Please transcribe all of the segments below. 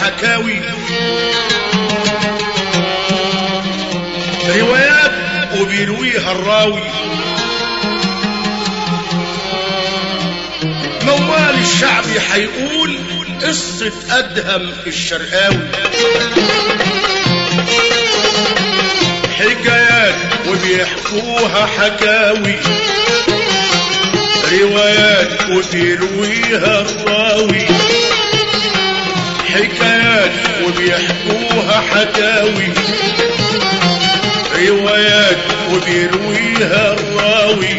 حكاوي روايات وبيرويها الراوي موال الشعبي حيقول قصة أدهم الشرقاوي حكايات وبيحكوها حكاوي روايات وبيرويها الراوي حكايات وبيحكوها حكاوي روايات وبيرويها الراوي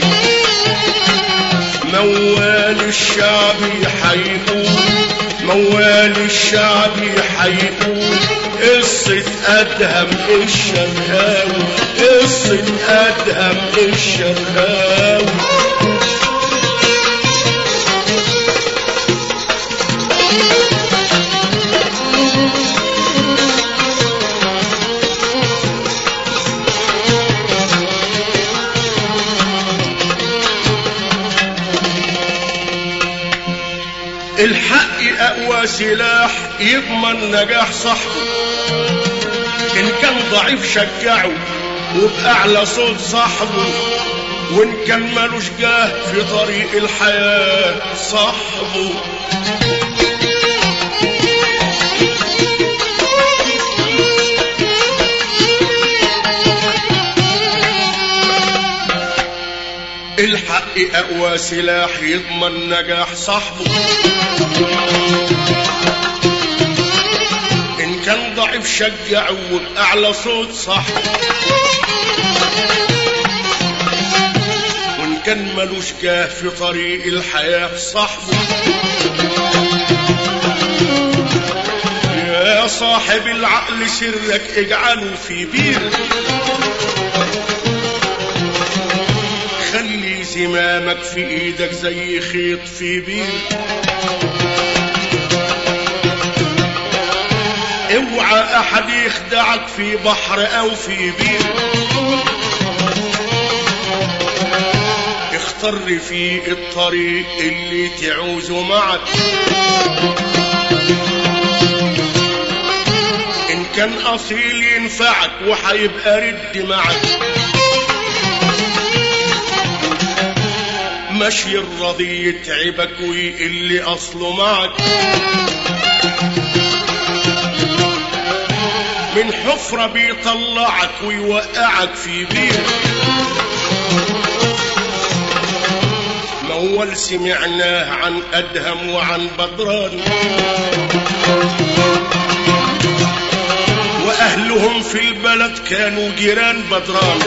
موال الشعبي حيقول موال الشعبي حيقول قصة أدهم الشرقاوي قصة أدهم الشرقاوي الحق أقوى سلاح يضمن نجاح صاحبه إن كان ضعيف شجعه وبأعلى صوت صاحبه وإن كان ملوش جاه في طريق الحياة صاحبه الحق أقوى سلاح يضمن نجاح صاحبه إن كان ضعيف شجعه وبأعلى صوت صاحبه وإن كان ملوش جاه في طريق الحياة صاحبه يا صاحب العقل سرك اجعله في بير خلي زمامك في ايدك زي خيط في بير اوعى احد يخدعك في بحر او في بير اختر في الطريق اللي تعوزه معك ان كان اصيل ينفعك وحيبقى رد معك مشي الرضي يتعبك ويقل اصله معك من حفرة بيطلعك ويوقعك في بير موال سمعناه عن أدهم وعن بدران وأهلهم في البلد كانوا جيران بدران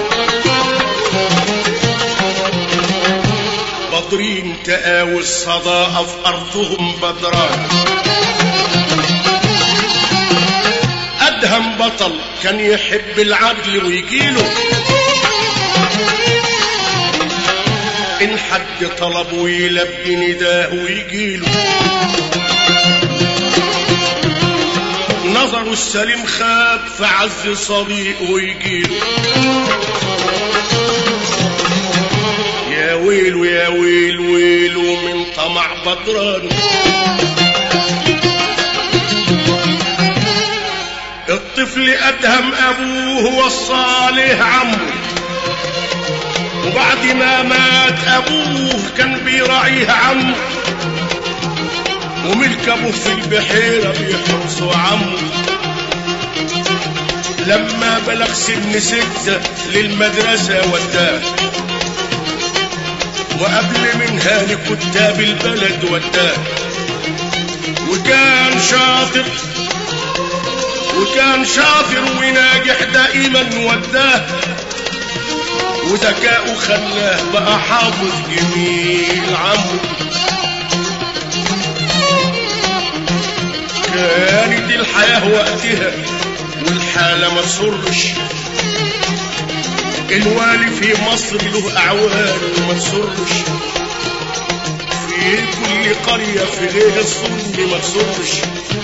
بدرين تقاوي الصداقة في أرضهم بدران أدهم بطل كان يحب العدل ويجيله إن حد طلبه يلبي نداه ويجيله نظره السليم خاب فعز صديق ويجيله يا ويل يا ويل ويل من طمع بدران الطفل أدهم أبوه والصالح عمه وبعد ما مات أبوه كان بيراعيه عمه وملك أبوه في البحيرة بيحرسه عمه لما بلغ سن ستة للمدرسة وداه وقبل منها لكتاب البلد وداه وكان شاطر وكان شاطر وناجح دائما وداه وذكاؤه خلاه بقى حافظ جميل عمرو كانت الحياة وقتها والحالة ما تسرش الوالي في مصر له أعوان وما تسرش في كل قرية في غير الظلم ما تسرش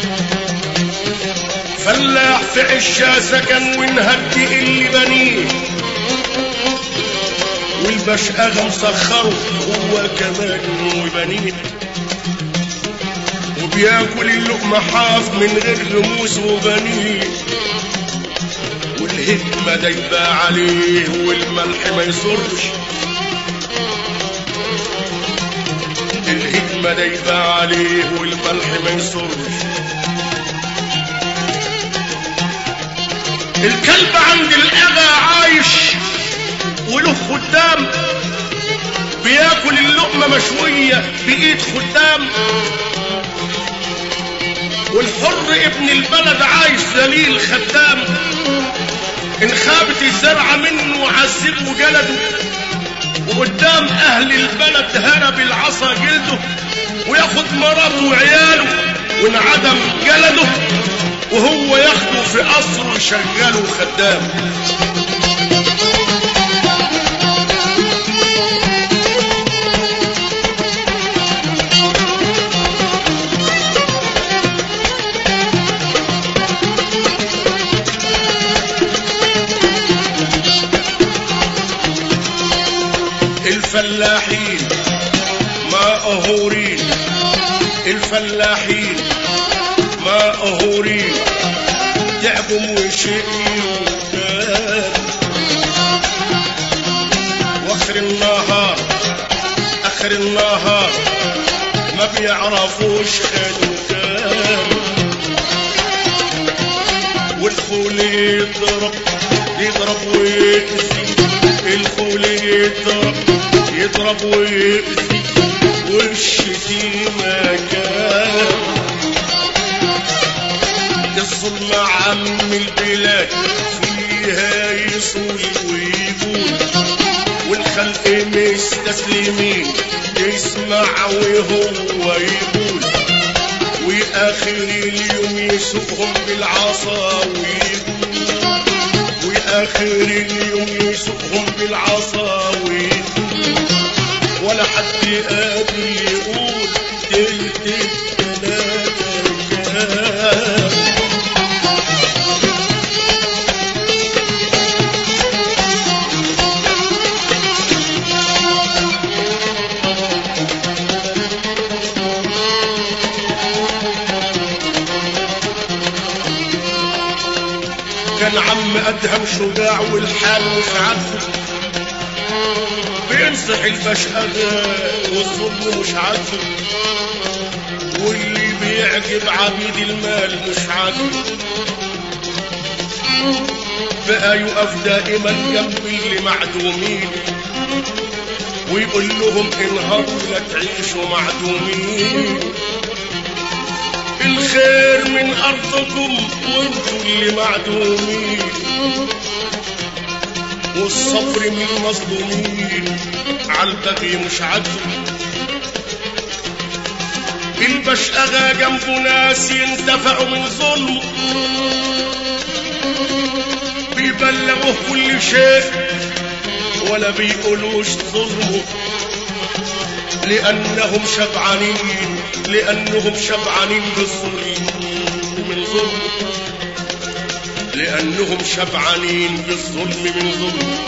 فلاح في عشا سكن ونهدي اللي بنيه والبشقاغ مسخره هو كمان وبنيه بياكل اللقمة حاف من غير رموز وبنين والهدمة دايبة عليه والملح ما يصرش الهدمة دايبة عليه والملح ما يصرش الكلب عند الأغا عايش وله خدام بياكل اللقمة مشوية بإيد خدام والحر ابن البلد عايش ذليل خدام ان خابت الزرعة منه وعذبه جلده وقدام اهل البلد هرب العصا جلده وياخد مراته وعياله وانعدم جلده وهو ياخده في قصره يشغله خدام الفلاحين ما أهورين الفلاحين ما أهورين تعبوا وشقيوا واخر النهار اخر النهار ما بيعرفوش خدوا كام والخول يضرب يضرب ويأذي الخول يضرب يضرب ويأذي والشتيمة كان الظلم عم البلاد فيها يصول ويقول والخلق مستسلمين يسمع وهو يقول واخر اليوم يسوقهم بالعصا ويقول واخر اليوم يسوقهم بالعصا ويقول ولا حد قادر يقول تلت التلاتة كام كان عم ادهم شجاع والحال مش عارفه بينصح البشقة والظلم مش عارفه واللي بيعجب عبيد المال مش عارفه بقى يقف دائما جنب اللي معدومين ويقول لهم انهاروا لا تعيشوا معدومين الخير من ارضكم وانتوا اللي معدومين والصبر من المظلومين عالبغي مش عدو البشقة جنبه ناس ينتفعوا من ظلمه بيبلغوه كل شيء ولا بيقولوش ظلمه لأنهم شبعانين لأنهم شبعانين بالظلم من ظلم لأنهم شبعانين بالظلم من ظلم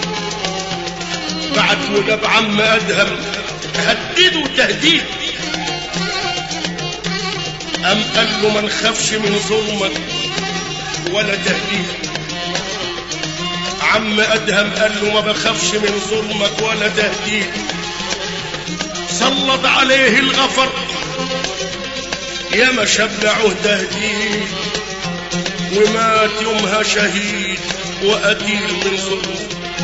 بعد وجاب عم أدهم هددوا تهديد أم قال له ما نخافش من ظلمك ولا تهديد عم أدهم قال له ما بخافش من ظلمك ولا تهديد سلط عليه الغفر يا ما شبعه تهديد ومات يومها شهيد وقتيل من ظلم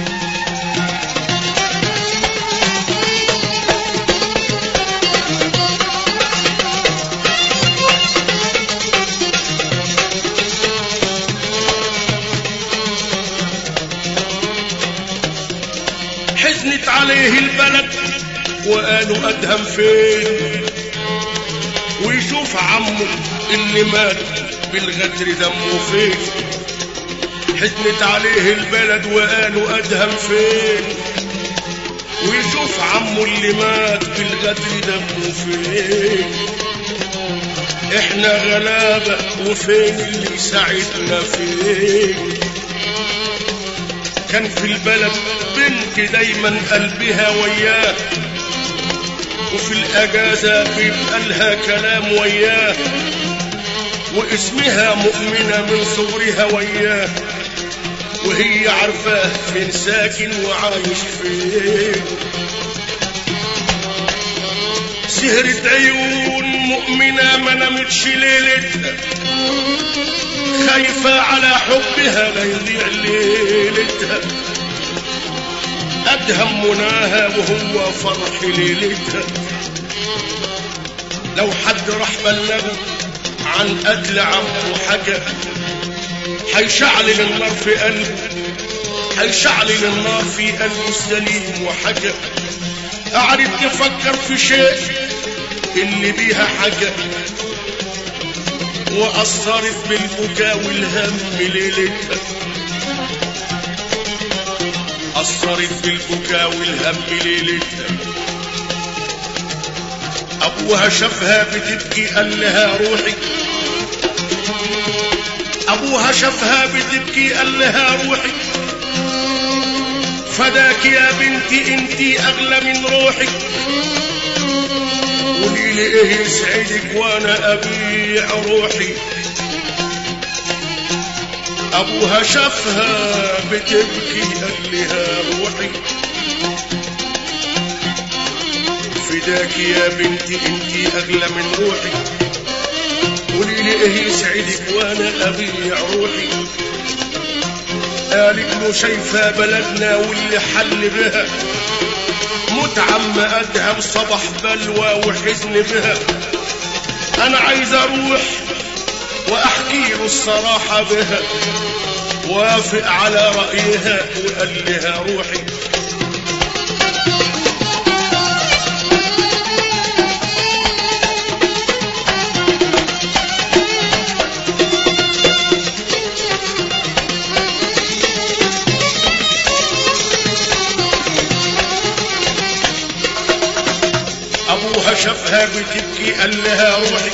حزنت عليه البلد وقالوا أدهم فين ويشوف عمه اللي مات بالغدر دمه فين حزنت عليه البلد وقالوا أدهم فين ويشوف عمه اللي مات بالغدر دمه فين احنا غلابة وفين اللي يساعدنا فين كان في البلد بنت دايما قلبها وياه وفي الأجازة بيبقى لها كلام وياه واسمها مؤمنة من صغرها وياه وهي عارفاه فين ساكن وعايش فين سهرة عيون مؤمنة ما نامتش ليلتها خايفة على حبها لا يضيع ليلتها أدهم مناها وهو فرح ليلتها لو حد راح بلغه عن قتل عمه حكى هيشعل النار في قلبه هيشعل النار في قلبه السليم وحكى قعدت تفكر في شيء اللي بيها حكى وأثرت بالبكاء والهم ليلتها أثرت بالبكاء والهم ليلتها أبوها شافها بتبكي قال لها روحي أبوها شافها بتبكي قال لها روحي فداك يا بنتي انتي أغلى من روحي قولي لي ايه يسعدك وانا ابيع روحي ابوها شافها بتبكي قال لها روحي فداك يا بنتي انتي اغلى من روحي قولي لي ايه يسعدك وانا ابيع روحي قالت له شايفه بلدنا واللي حل بها موت عم ادهم صبح بلوى وحزن بها انا عايز اروح واحكي له الصراحه بها وافق على رايها وقال لها روحي ابوها شافها بتبكي قال لها روحي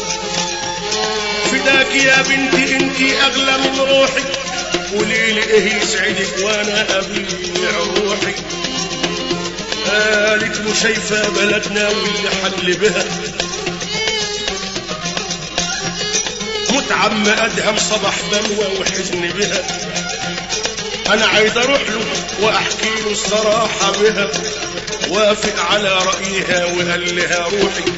فداك يا بنتي انتي اغلى من روحي قولي لي ايه يسعدك وانا ابيع روحي قالت له شايفه بلدنا واللي حل بها موت عم ادهم صبح بلوى وحزن بها انا عايز اروح له واحكي له الصراحه بها وافق على رأيها وقال لها روحي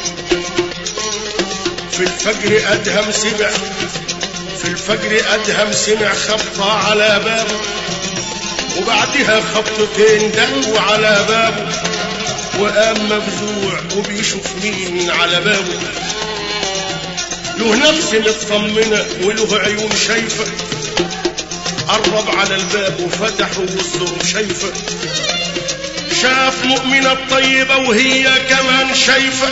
في الفجر أدهم سمع في الفجر أدهم سمع خبطة على بابه وبعدها خبطتين دقوا على بابه وقام مفزوع وبيشوف مين على بابه له نفس مطمنة وله عيون شايفة قرب على الباب وفتحه والزور شايفه شاف مؤمنة الطيبة وهي كمان شايفة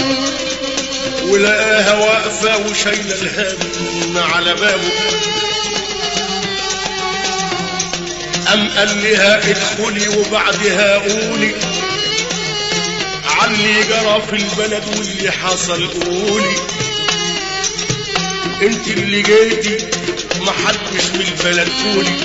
ولقاها واقفة وشايلة الهم على بابه أم قال لها ادخلي وبعدها قولي علي جرى في البلد واللي حصل قولي انت اللي جيتي محدش من البلد قولي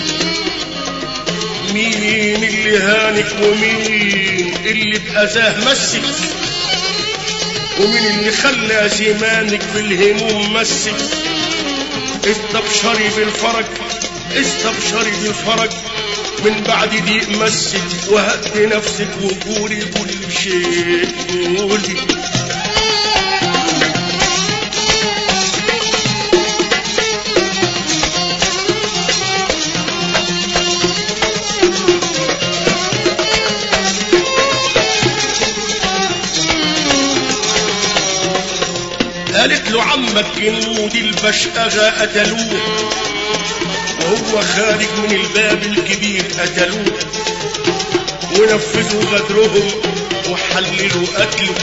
مين اللي هانك ومين اللي بأذاه مسك ومين اللي خلى زمانك بالهموم مسك استبشري بالفرج استبشري بالفرج من بعد ضيق مسك وهدي نفسك وقولي كل شيء قولي قالت له عمك جنود البشأغة قتلوه وهو خارج من الباب الكبير قتلوه ونفذوا غدرهم وحللوا قتله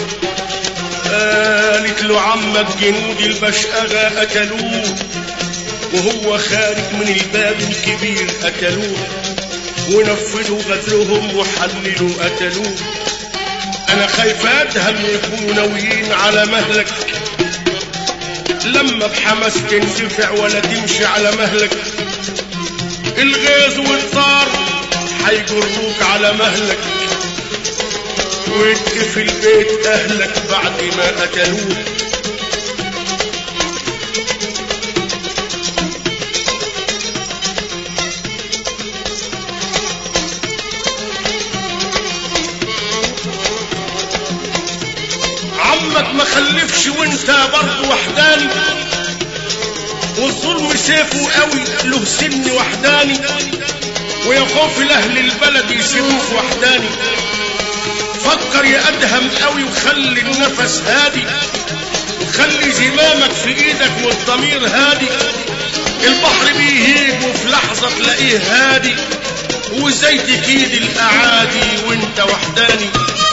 قالت له عمك جنود البشأغة قتلوه وهو خارج من الباب الكبير قتلوه ونفذوا غدرهم وحللوا قتلوه انا خايفة ادهم يكونوا ناويين على مهلك لما بحماس تندفع ولا تمشي على مهلك الغيظ والطار حيجروك على مهلك ويتقفل بيت اهلك بعد ما قتلوه عمك ما خلفش وانت برضه وحداني والظلم سيفه قوي له سن وحداني ويا خوف الاهل البلد يسيبوك وحداني فكر يا ادهم قوي وخلي النفس هادي وخلي زمامك في ايدك والضمير هادي البحر بيهيج وفي لحظة تلاقيه هادي وازاي تكيد الاعادي وانت وحداني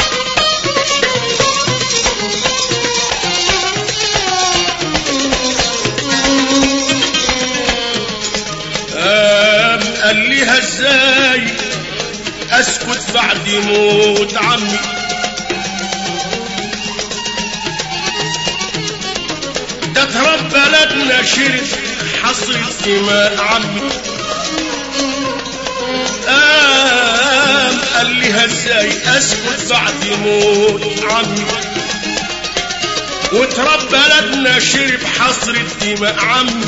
قام قال ليها ازاي اسكت بعد موت عمي ده تراب بلدنا شرف حصرة دماء عمي قام قال ليها ازاي اسكت بعد موت عمي وتراب بلدنا شرب حصرة دماء عمي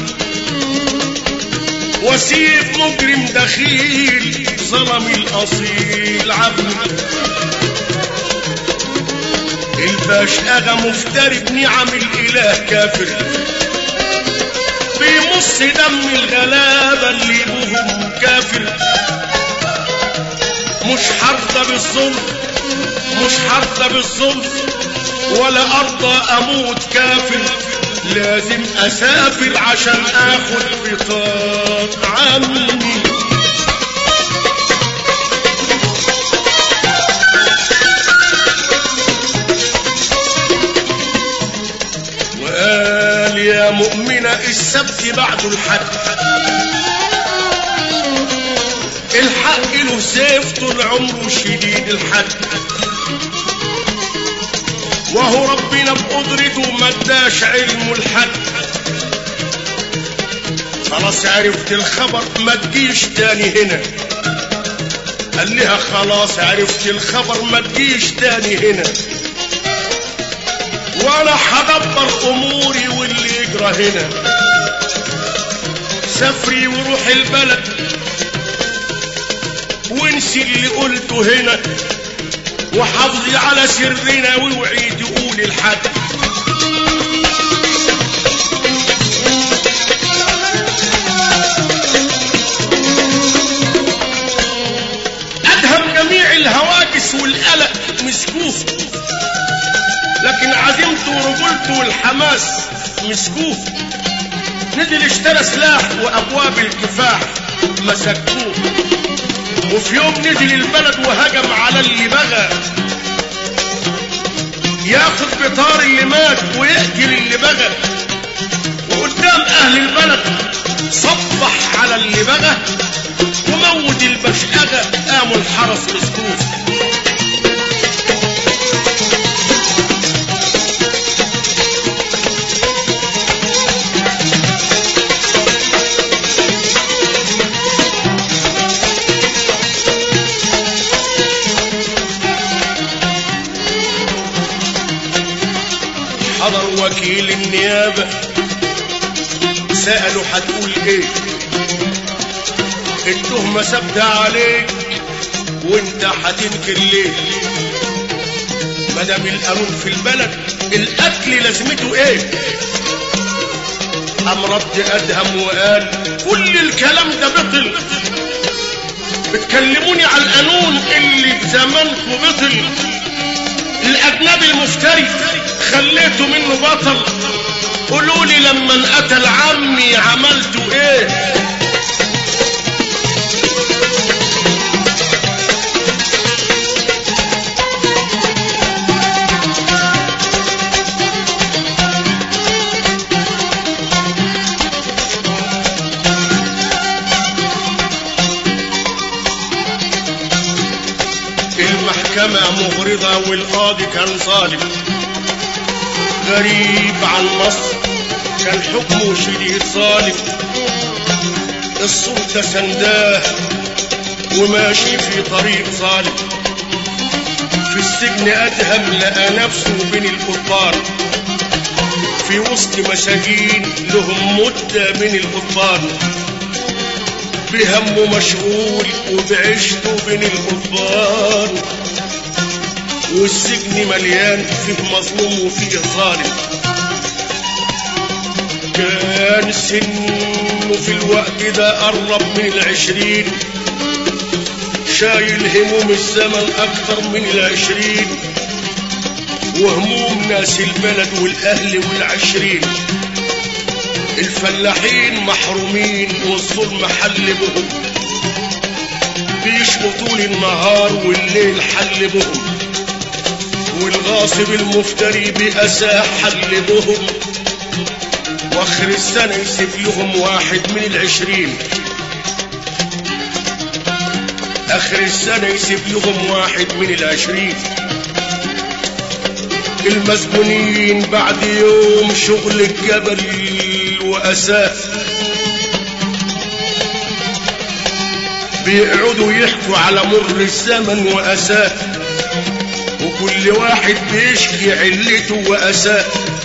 وسيف مجرم دخيل ظلم الاصيل عبد الباش اغا مفتري بنعم الاله كافر بيمص دم الغلابة اللي ابوهم كافر مش حرضى بالظلم مش حرضى بالظلم ولا ارضى اموت كافر لازم اسافر عشان اخد بطاق عمي وقال يا مؤمنة السبت بعد الحد الحق له سيف طول عمره شديد الحد وهو ربنا بقدرته ما اداش علمه الحد خلاص عرفت الخبر ما تجيش تاني هنا قال لها خلاص عرفت الخبر ما تجيش تاني هنا وانا هدبر اموري واللي يجرى هنا سافري وروح البلد وانسي اللي قلته هنا وحافظي على سرنا واوعي تقولي لحد ادهم جميع الهواجس والقلق مسكوه لكن عزيمته ورجولته والحماس مسكوه نزل اشترى سلاح وابواب الكفاح مسكوه وفي يوم نزل البلد وهجم على اللي بغى ياخد بطار اللي مات ويقتل اللي بغى وقدام اهل البلد صبح على اللي بغى وموت البشقغة قاموا الحرس مسكوف حضر وكيل النيابة سأله هتقول ايه التهمة ثابتة عليك وانت هتنكر ليه مدام القانون في البلد القتل لازمته ايه قام رد ادهم وقال كل الكلام ده بطل بتكلموني على القانون اللي في زمانكم بطل الاجنبي المفتري خليته منه بطل قولوا لي لما انقتل عمي عملتوا ايه المحكمة مغرضة والقاضي كان ظالم غريب عن مصر كان حكمه شديد ظالم السلطة سنداه وماشي في طريق ظالم في في السجن أدهم لقى نفسه بين القضبان في وسط مساجين لهم مدة من القضبان بهمه مشغول وبعيشته بين القضبان والسجن مليان فيه مظلوم وفيه ظالم كان سنه في الوقت ده قرب من العشرين شايل هموم الزمن أكتر من العشرين وهموم ناس البلد والأهل والعشرين الفلاحين محرومين والظلم حل بهم بيشقوا طول النهار والليل حل بهم والغاصب المفتري بأساه حل بهم واخر السنة يسيب لهم واحد من العشرين اخر السنة يسيب لهم واحد من العشرين المسجونين بعد يوم شغل الجبل وأساه بيقعدوا يحكوا على مر الزمن وأساه وكل واحد بيشكي علته وأساه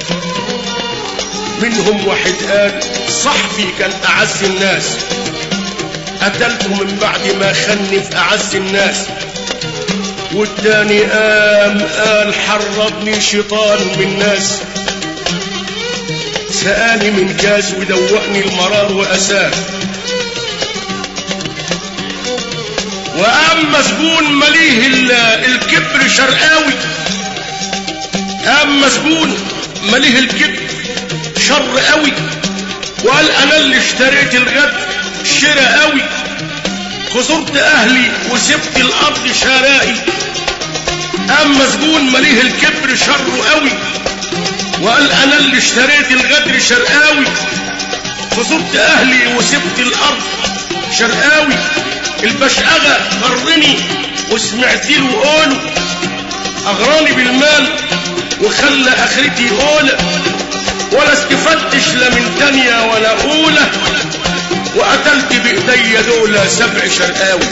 منهم واحد قال صاحبي كان أعز الناس قتلته من بعد ما خنف أعز الناس والتاني قام قال حرضني شيطان من ناس سقاني من كاس ودوقني المرار وأساه وقام مسجون مليه الكبر شرقاوي قام مسجون مليه الكبر شر قوي وقال انا اللي اشتريت الغد شرا قوي خسرت اهلي وسبت الارض شرائي قام مسجون مليه الكبر شره قوي وقال انا اللي اشتريت الغدر شرقاوي خسرت اهلي وسبت الارض شرقاوي البشقغة غرني وسمعت له قوله اغراني بالمال وخلى اخرتي اولى ولا استفدتش لا من تانية ولا اولى وقتلت بايديا دول سبع شرقاوي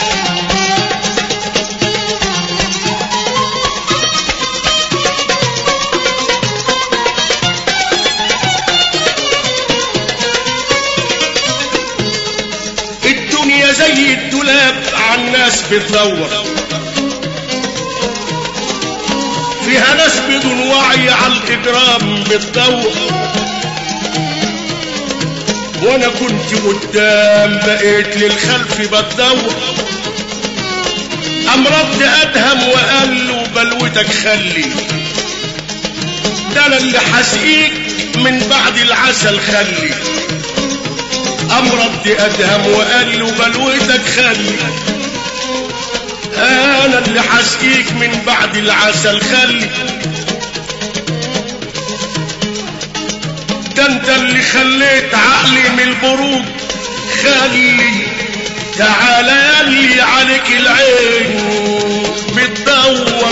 الدنيا زي الدولاب عالناس بتدور فيها ناس بدون وعي على الاجرام بتدور وانا كنت قدام بقيت للخلف بتدور قام رد ادهم وقال له بلوتك خلي ده انا اللي حسقيك من بعد العسل خلي قام رد ادهم وقال له بلوتك خلي انا اللي حسقيك من بعد العسل خلي ده انت اللي خليت عقلي من البرود خلي تعالى يلي عليك العين بتدور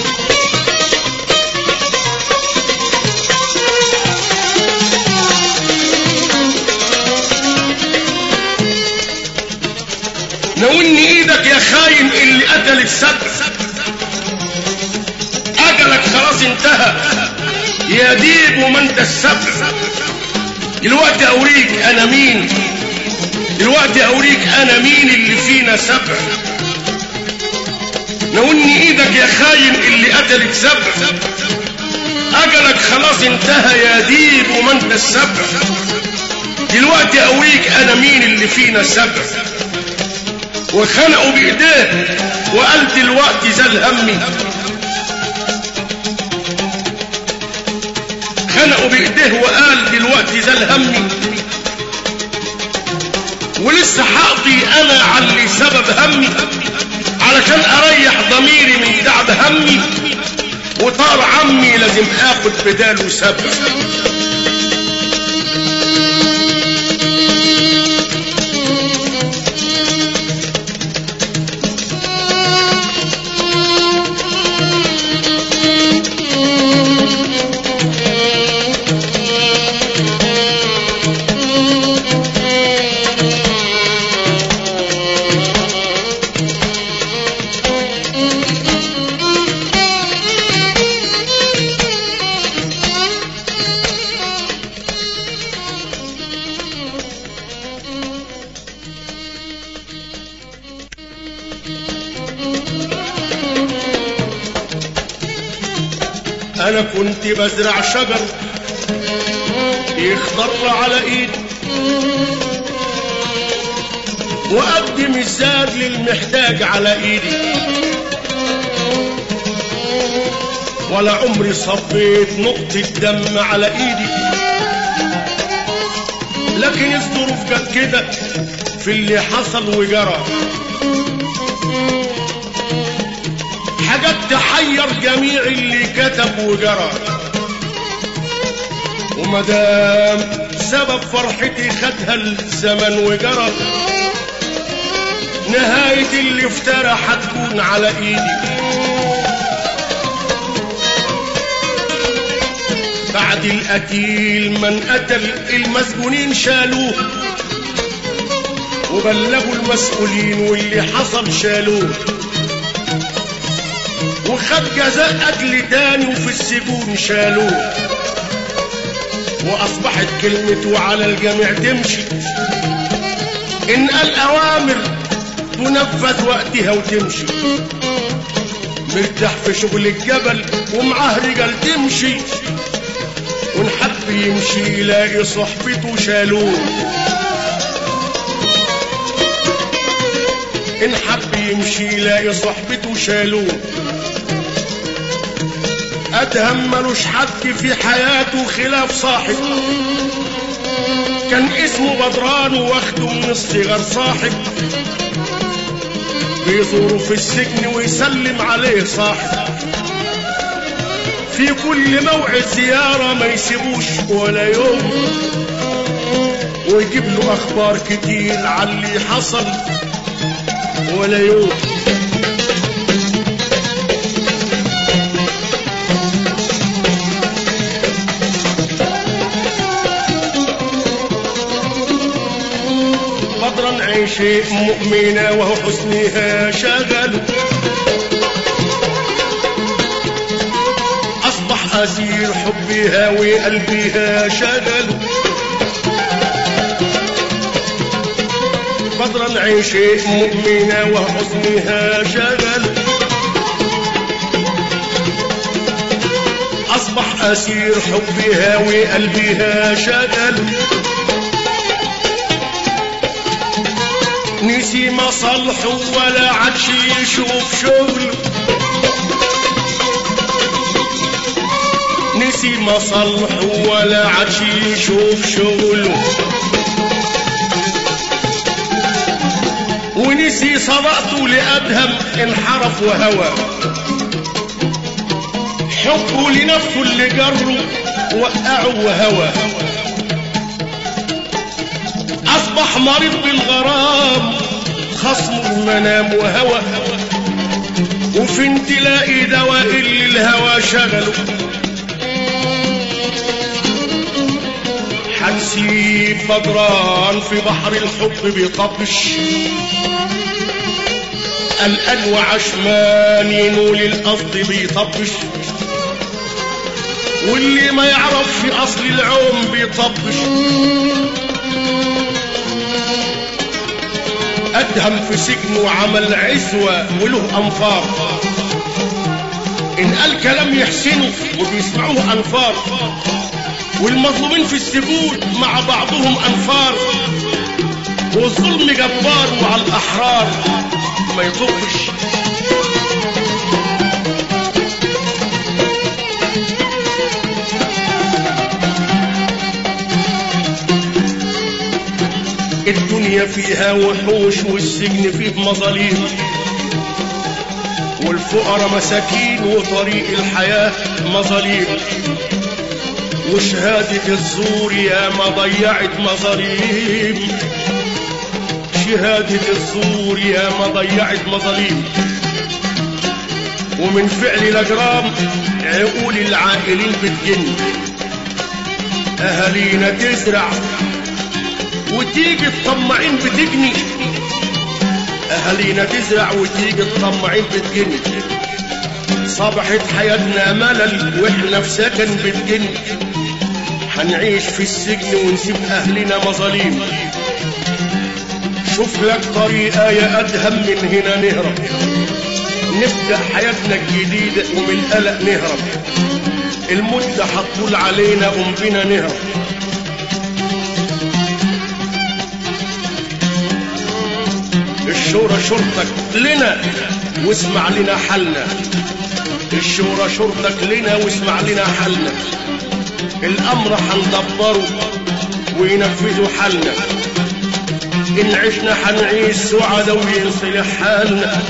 ناولني ايدك يا خاين اللي قتل السبع اجلك خلاص انتهى يا ديب وما انت السبع دلوقتي اوريك انا مين دلوقتي اوريك انا مين اللي فينا سبع ناولني ايدك يا خاين اللي قتلت سبع اجلك خلاص انتهى يا ديب وما انت السبع دلوقتي اوريك انا مين اللي فينا سبع وخنقوا بايديه وقال دلوقتي زال همي خنقوا بايديه وقال دلوقتي زال همي ولسه حقضي انا على اللي سبب همي علشان اريح ضميري من تعب همي وطار عمي لازم اخد بداله سبب انا كنت بزرع شجر يخضر على ايدي واقدم الزاد للمحتاج على ايدي ولا عمري صبيت نقطة دم على ايدي لكن الظروف جت كده في اللي حصل وجرى حاجات تحير جميع اللي كتب وجرى ومدام سبب فرحتي خدها الزمن وجرى نهاية اللي افترى هتكون على ايدي بعد القتيل من قتل المسجونين شالوه وبلغوا المسؤولين واللي حصل شالوه وخد جزاء قتل تاني وفي السجون شالوه واصبحت كلمته على الجميع تمشي ان قال اوامر تنفذ وقتها وتمشي مرتاح في شغل الجبل ومعاه رجال تمشي ونحب يمشي يلاقي صحبته شالوه ان حب يمشي يلاقي صحبته شالوه ادهم ملوش حد في حياته خلاف صاحب كان اسمه بدران واخده من الصغر صاحب بيزوره في السجن ويسلم عليه صاحب في كل موعد زيارة ما يسيبوش ولا يوم ويجيب له أخبار كتير على اللي حصل ولا يوم بدرا عيش مؤمنة وهو حسنها شغل أصبح أسير حبها وقلبها شغل بدرا عيش مؤمنة وحسنها شغل أصبح أسير حبها وقلبها شغل نسي مصالحه ولا عادش يشوف شغل نسي مصالحه ولا عادش يشوف شغله ونسي صداقته لأدهم انحرف وهوى حبه لنفسه اللي جره وقعه وهوى أصبح مريض بالغرام خصم المنام وهوى وفين تلاقي دواء اللي الهوى شغله حنسيب بدران في بحر الحب بيطبش قلقان وعشمان ينول القصد بيطبش واللي ما يعرفش اصل العوم بيطبش ادهم في سجن وعمل عزوة وله انفار ان قال كلام يحسنه وبيسمعوه انفار والمظلومين في السجون مع بعضهم انفار والظلم جبار وعلى الاحرار ما يطبش الدنيا فيها وحوش والسجن فيه مظاليم والفقراء مساكين وطريق الحياة مظاليم وشهادة الزور يا ما ضيعت مظاليم شهادة الزور يا ما ضيعت مظاليم ومن فعل الأجرام عقول العائلين بتجن أهالينا تزرع وتيجي الطماعين بتجني أهالينا تزرع وتيجي الطماعين بتجني صبحت حياتنا ملل واحنا في سكن بتجن هنعيش في السجن ونسيب أهلنا مظاليم شوف لك طريقة يا أدهم من هنا نهرب نبدأ حياتنا الجديدة ومن القلق نهرب المدة هتطول علينا قوم بينا نهرب الشورى شرطك لنا واسمع لنا حالنا الشورى شرطك لنا واسمع لنا حالنا الامر هندبره وينفذوا حالنا ان عشنا هنعيش سعداء وينصلح حالنا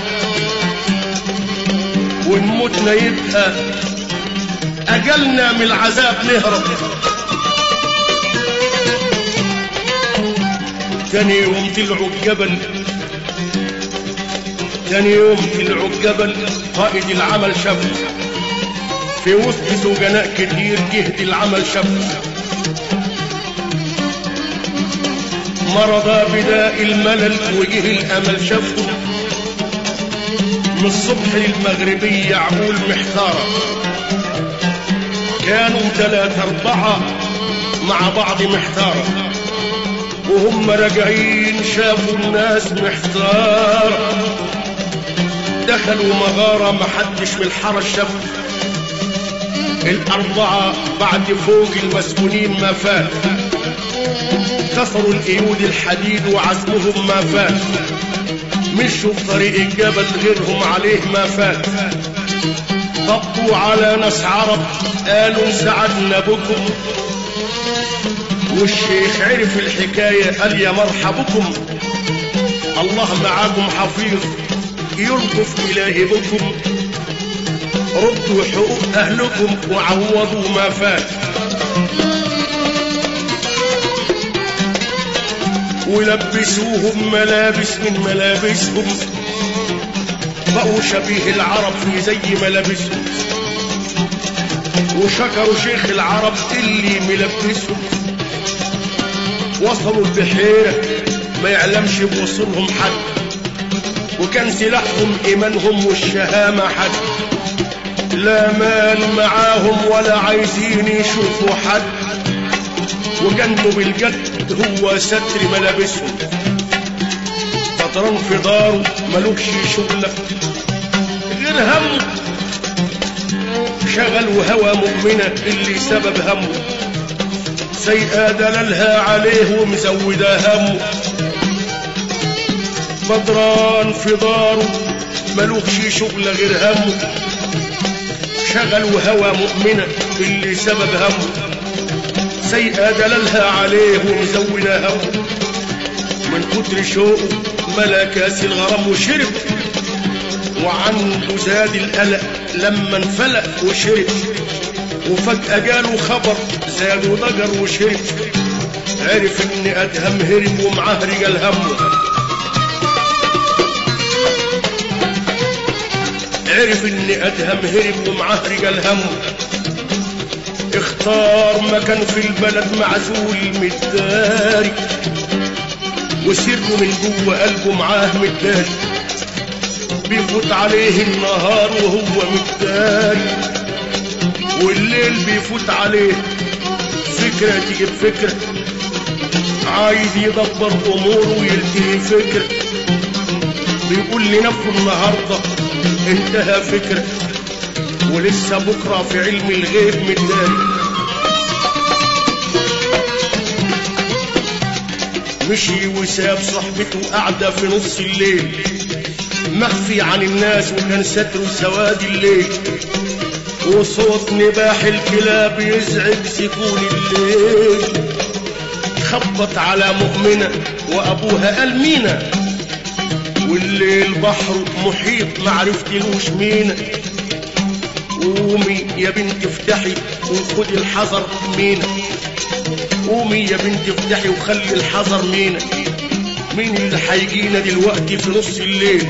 وان متنا يبقى اجلنا من العذاب نهرب تاني يوم طلعوا الجبل تاني يوم طلعوا الجبل قائد العمل شاف في وسط سجناء كتير جهد العمل شاف مرض بداء الملل وجه الامل شافه من الصبح للمغربية يعقول محتارة كانوا ثلاثة أربعة مع بعض محتارة وهم راجعين شافوا الناس محتارة دخلوا مغارة محدش من الحرس شاف الأربعة بعد فوق المسكونين ما فات كسروا القيود الحديد وعزمهم ما فات مشوا في طريق الجبل غيرهم عليه ما فات طبوا على ناس عرب قالوا سعدنا بكم والشيخ عرف الحكاية قال يا مرحبكم الله معاكم حفيظ يلطف إلهي بكم ردوا حقوق أهلكم وعوضوا ما فات ولبسوهم ملابس من ملابسهم بقوا شبيه العرب في زي ملابسهم وشكروا شيخ العرب اللي ملبسهم وصلوا البحيرة ما يعلمش بوصولهم حد وكان سلاحهم إيمانهم والشهامة حد لا مال معاهم ولا عايزين يشوفوا حد وجنبه بالجد هو ستر ملابسهم فطران في داره ملوكش شغلة غير همه شغل وهوى مؤمنة اللي سبب همه سيئة دلالها عليه ومزودة همه بدران في داره ملوكش شغلة غير همه شغل وهوى مؤمنة اللي سبب همه سيئة دلالها عليه ومزودة همه من كتر شوقه ملا كاس الغرام وشرب وعنده زاد القلق لما انفلق وشرب وفجأة جاله خبر زاد وضجر وشرب عرف ان ادهم هرب ومعاه رجال همه عرف ان ادهم هرب ومعاه رجال همه اختار مكان في البلد معزول متداري وسره من جوه قلبه معاه متداري بيفوت عليه النهار وهو متداري والليل بيفوت عليه فكرة تجيب فكرة عايز يدبر اموره ويلتهي فكرة بيقول لنفسه النهارده انتهى فكرة ولسه بكرة في علم الغيب متداري مشي وساب صاحبته قاعدة في نص الليل مخفي عن الناس وكان ستره سواد الليل وصوت نباح الكلاب يزعج سكون الليل خبط على مؤمنة وأبوها قال مينا والليل بحر محيط معرفتلوش مينا قومي يا بنت افتحي وخدي الحذر مينا قومي يا بنت افتحي وخلي الحذر مينا مين اللي هيجينا دلوقتي في نص الليل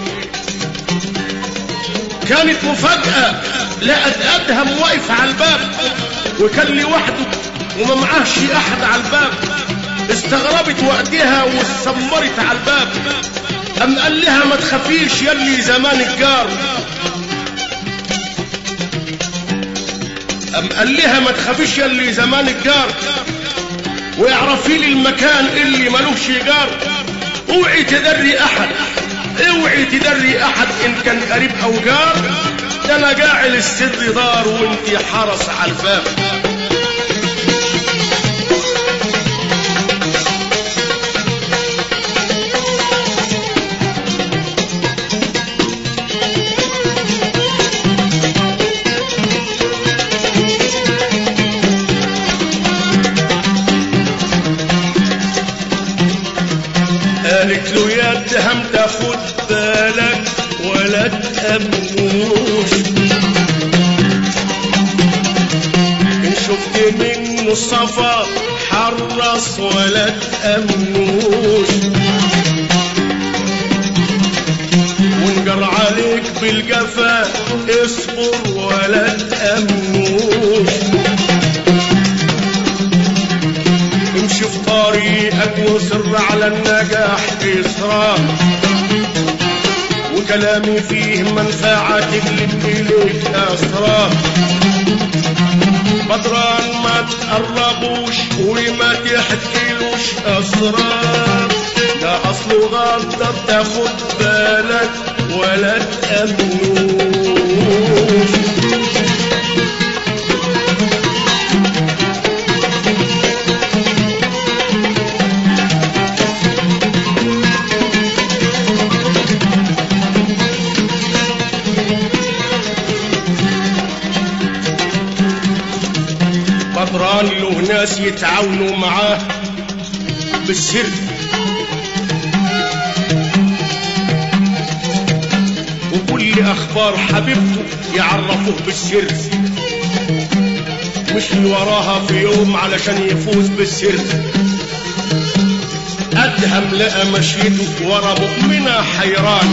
كانت مفاجأة لقت أدهم واقف على الباب وكان لوحده وما معاهش أحد على الباب استغربت وقتها واستمرت على الباب أم قال لها ما تخافيش يلي زمان الجار أم قال لها ما تخافيش يلي زمان الجار واعرفي لي المكان اللي ملوش جار اوعي تدري احد اوعي تدري احد ان كان قريب او جار ده انا جاعل السر دار وانت حرس على الباب قالت له يا اتهم تاخد بالك ولا تأمنوش إن شفت منه الصفا حرص ولا تأمنوش وانجر عليك بالجفا اصبر ولا تأمنوش امشي في طريقك وصر على النجاح بإصرار وكلامي فيه منفعة تجلب إليك أسرار بدران ما تقربوش وما تحكيلوش أسرار ده أصله غلطة تاخد بالك ولا تأمنوش بدران له ناس يتعاونوا معاه بالسر وكل اخبار حبيبته يعرفوه بالسر مشي وراها في يوم علشان يفوز بالسر ادهم لقى مشيته ورا مؤمنة حيران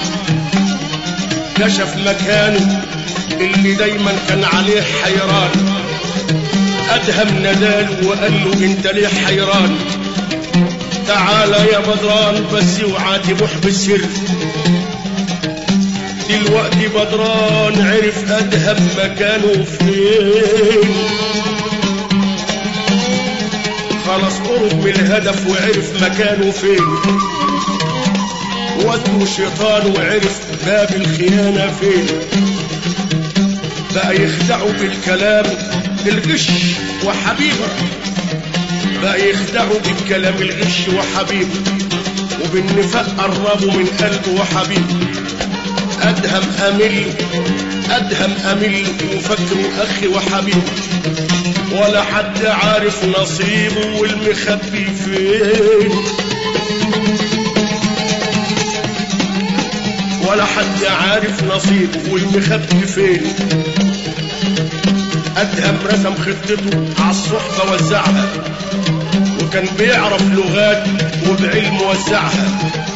كشف مكانه اللي دايما كان عليه حيران ادهم نداله وقال له انت ليه حيران تعالى يا بدران بس اوعى تبوح بالسر دلوقتي بدران عرف ادهم مكانه فين خلاص قرب من الهدف وعرف مكانه فين وده شيطان وعرف باب الخيانة فين بقى يخدعوا بالكلام الغش وحبيبه بقى يخدعوا بالكلام الغش وحبيبه وبالنفاق قربوا من قلبه وحبيبه أدهم أمل أدهم أمل وفكروا أخي وحبيبه ولا حد عارف نصيبه والمخبي فين ولا حد عارف نصيبه والمخبي فين أدهم رسم خطته على الصحبة وزعها وكان بيعرف لغات وبعلم وزعها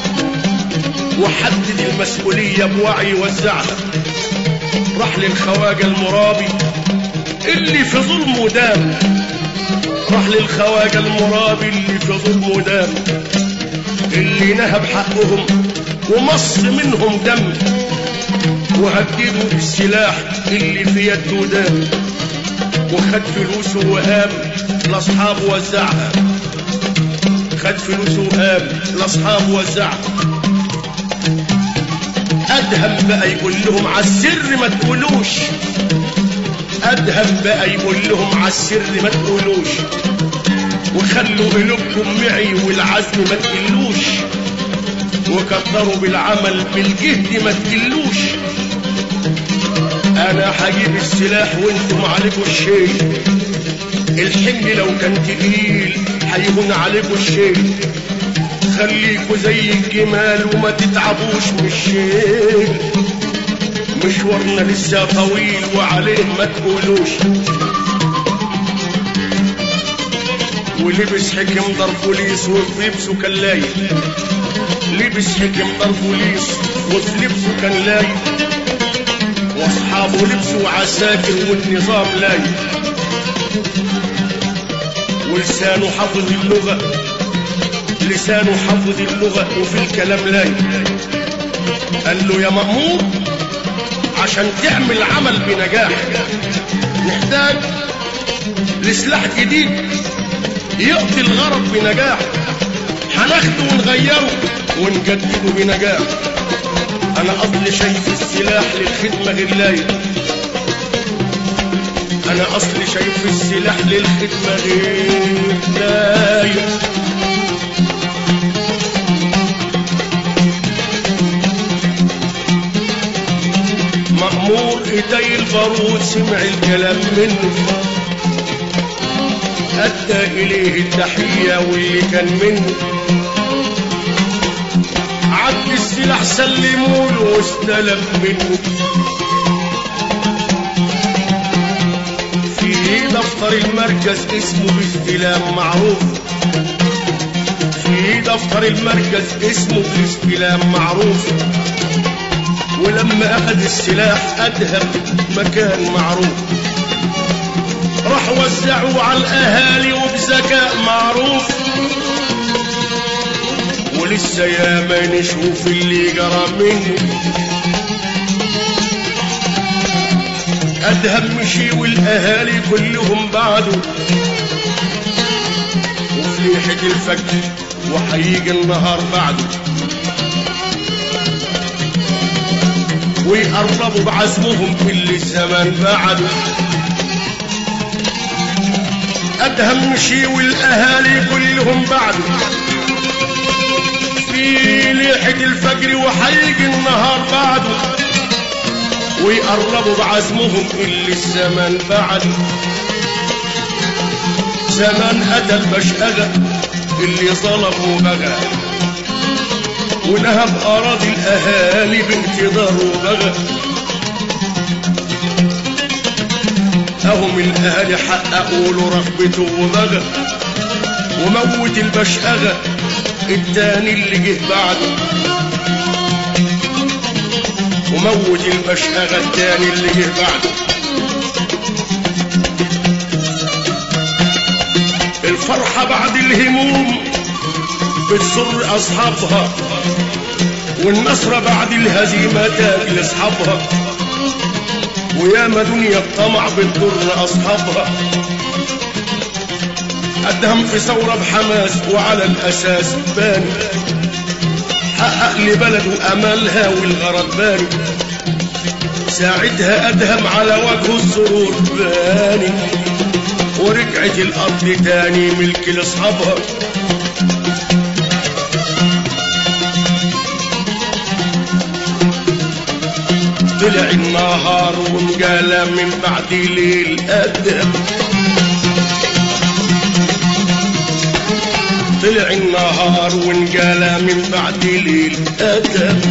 وحدد المسؤولية بوعي وزعها راح للخواجة المرابي اللي في ظلمه دام راح للخواجة المرابي اللي في ظلمه دام اللي نهب حقهم ومص منهم دم وهددوا بالسلاح اللي في يده دام وخد فلوسه وهام لاصحابه وزعها خد فلوسه وهام لاصحابه وزعها ادهم بقى يقول لهم على السر ما تقولوش ادهم بقى يقول لهم على السر ما تقولوش وخلوا قلوبكم معي والعزم ما تقلوش وكتروا بالعمل بالجهد ما تقلوش انا هجيب السلاح وانتم عليكم الشيل الحمل لو كان تقيل هيهون عليكم الشيل خليكوا زي الجمال وما تتعبوش من الشيل مشوارنا لسه طويل وعليه ما تقولوش ولبس حكم دار بوليس وفي لبسه كان لايق لبس حكم دار بوليس وفي لبسه كان لايق واصحابه لبسوا عساكر والنظام لايق ولسانه حافظ اللغة لسانه حافظ اللغة وفي الكلام لايق قال له يا مأمور عشان تعمل عمل بنجاح نحتاج لسلاح جديد يقضي الغرض بنجاح هناخده ونغيره ونجدده بنجاح انا قبل شايف السلاح الخدمة غلاية انا اصلي شايف السلاح للخدمة غلاية مأمور ايدي البارود سمع الكلام منه أدى إليه التحية واللي كان منه عد السلاح سلموله واستلم منه في دفتر المركز اسمه باستلام معروف في دفتر المركز اسمه باستلام معروف ولما أخذ السلاح أدهم مكان معروف راح وزعوا على الأهالي وبذكاء معروف ولسه يا ما نشوف اللي جرى منه أدهم مشي والأهالي كلهم بعده وفليحة الفجر وحيجي النهار بعده ويقربوا بعزمهم كل الزمان بعده أدهم مشي والأهالي كلهم بعده في ليحة الفجر وحيجي النهار بعده ويقربوا بعزمهم اللي الزمان بعده زمان أتى المشأغة اللي ظلم وبغى ونهب أراضي الأهالي باقتدار وبغى أهم الأهالي حققوا له رغبته وبغى وموت البشأغة التاني اللي جه بعده وموت البشأغة التاني اللي جه بعده الفرحة بعد الهموم بتسر أصحابها والنصر بعد الهزيمة تاج لأصحابها وياما دنيا الطمع بتضر أصحابها قدهم في ثورة بحماس وعلى الأساس باني حقق لبلده أملها والغرض باني ساعتها أدهم على وجه السرور باني ورجعت الأرض تاني ملك لأصحابها طلع النهار وانجلى من بعد ليل أدهم طلع النهار وانجلى من بعد ليل أدهم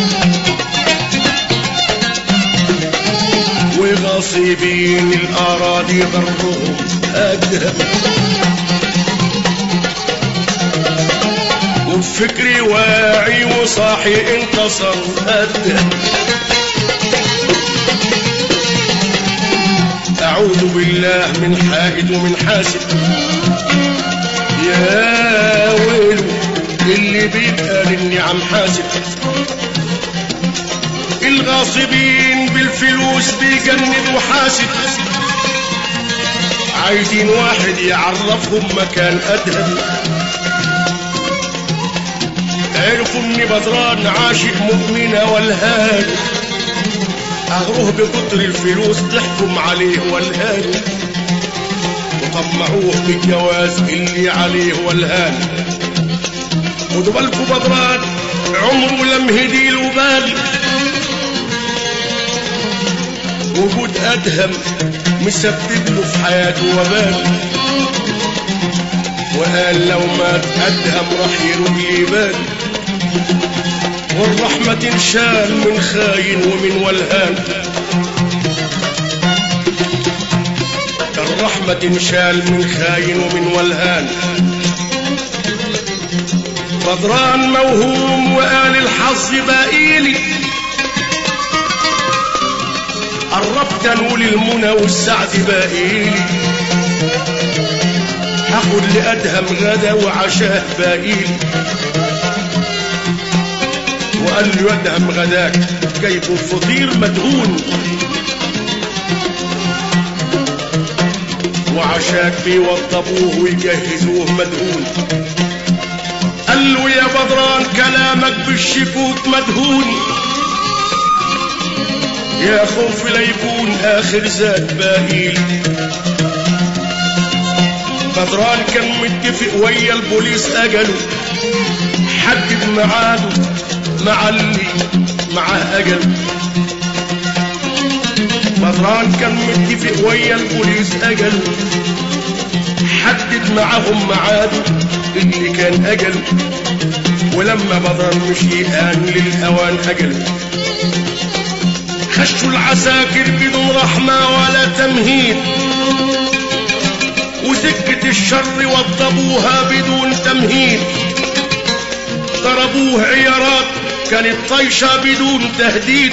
وغاصبين الأراضي ضرهم أدهم وبفكري واعي وصاحي انتصر أدهم أعوذ بالله من حائد ومن حاسد يا ويلو اللي بيبقى للنعم حاسد الغاصبين بالفلوس بيجندوا حاسد عايزين واحد يعرفهم مكان أدهم عرفوا ان بدران عاشق مؤمنة والهان أغروه بكتر الفلوس ضحكم عليه والهان وطمعوه بالجواز اللي عليه والهان خدوا بالكم بدران عمره لم هدي له بال وجود أدهم مسبب له في حياته وبال وقال لو مات أدهم راح يروي بال والرحمة تنشال من خاين ومن ولهان الرحمة تنشال من خاين ومن ولهان بدران موهوم وقال الحظ باقيلي قربت انول المنى والسعد باقيلي هاخد لأدهم غدا وعشاه باقيلي وقال له يدهم غداك جايبه فطير مدهون وعشاك بيوضبوه ويجهزوه مدهون قال له يا بدران كلامك بالشكوك مدهون يا خوف لا يكون اخر زاد باقيلي بدران كان متفق ويا البوليس اجله حدد ميعاده مع اللي معاه اجل بدران كان متفق ويا البوليس اجله حدد معاهم ميعاده اللي كان اجله ولما بدران مشي آن للاوان اجله خشوا العساكر بدون رحمة ولا تمهيد وسكة الشر وضبوها بدون تمهيد ضربوه عيارات كانت طيشة بدون تهديد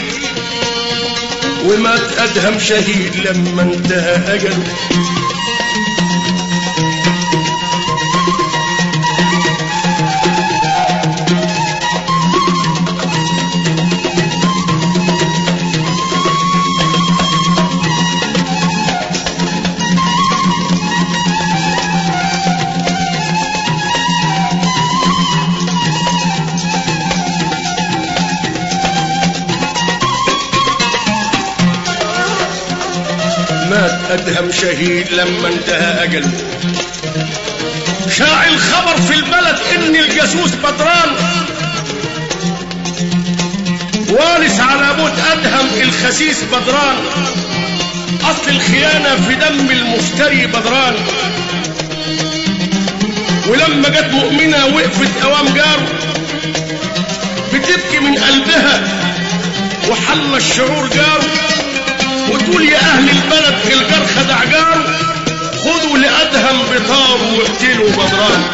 ومات أدهم شهيد لما انتهى أجله مات أدهم شهيد لما انتهى أجله شاع الخبر في البلد إن الجاسوس بدران وارث على موت أدهم الخسيس بدران أصل الخيانة في دم المفتري بدران ولما جت مؤمنة وقفت أوام جاره بتبكي من قلبها وحل الشعور جاره وتقول يا اهل البلد الجار خدع جاره خدوا لادهم بطار واقتلوا بدران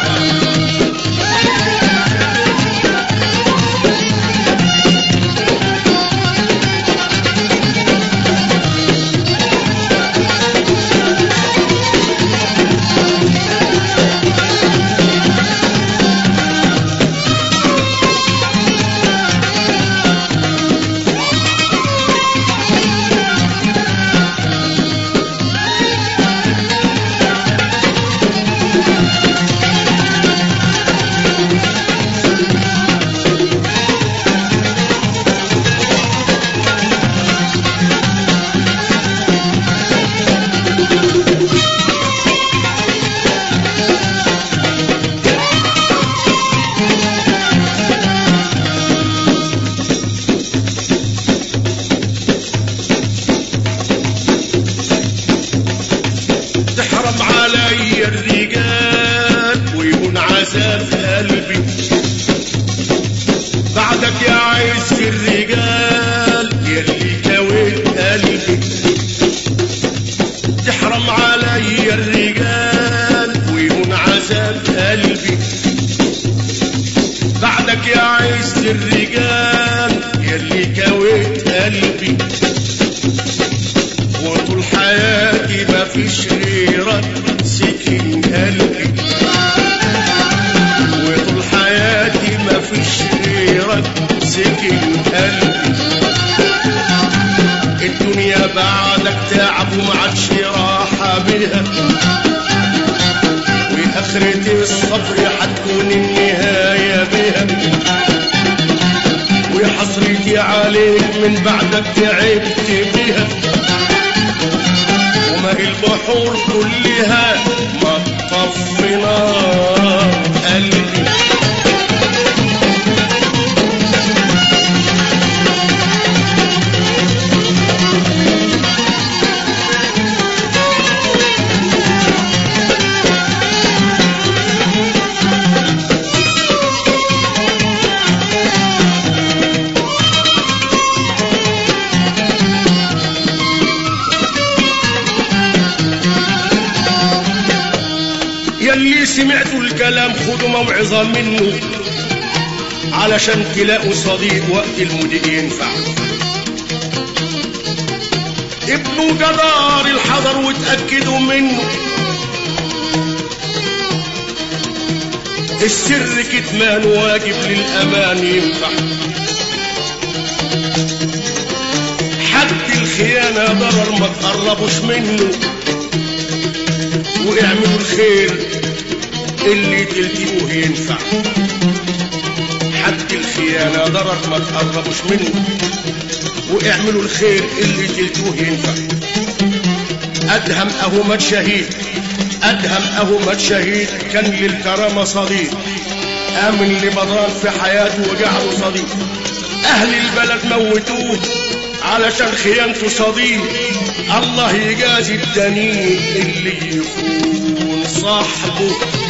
تحرم علي الرجال ويكون عذاب قلبي بعدك يا عز الرجال يلي كويت قلبي تحرم علي الرجال ويكون عذاب قلبي بعدك يا عز الرجال يلي كويت قلبي وطول حياتي ما فيش غيرك سكن قلبي وطول حياتي ما فيش غيرك سكن قلبي الدنيا بعدك تعب وما عادش راحة بها وآخرة الصبر حتكون النهاية بها وحسرتي عليك من بعدك تعبت بها وما البحور كلها ما طفنا قلبي يلي سمعتوا الكلام خدوا موعظة منه علشان تلاقوا صديق وقت المضيق ينفع ابنوا جدار الحضر وتأكدوا منه السر كتمان واجب للأمان ينفع حد الخيانة ضرر ما تقربوش منه واعملوا الخير اللي تلتقوه ينفع عد الخيانة ضرر ما تقربوش منه واعملوا الخير اللي جلتوه ينفع أدهم أهو مات شهيد أدهم أهو مات شهيد كان للكرامة صديق آمن لبضان في حياته وجعله صديق أهل البلد موتوه علشان خيانته صديق الله يجازي الدنيء اللي يخون صاحبه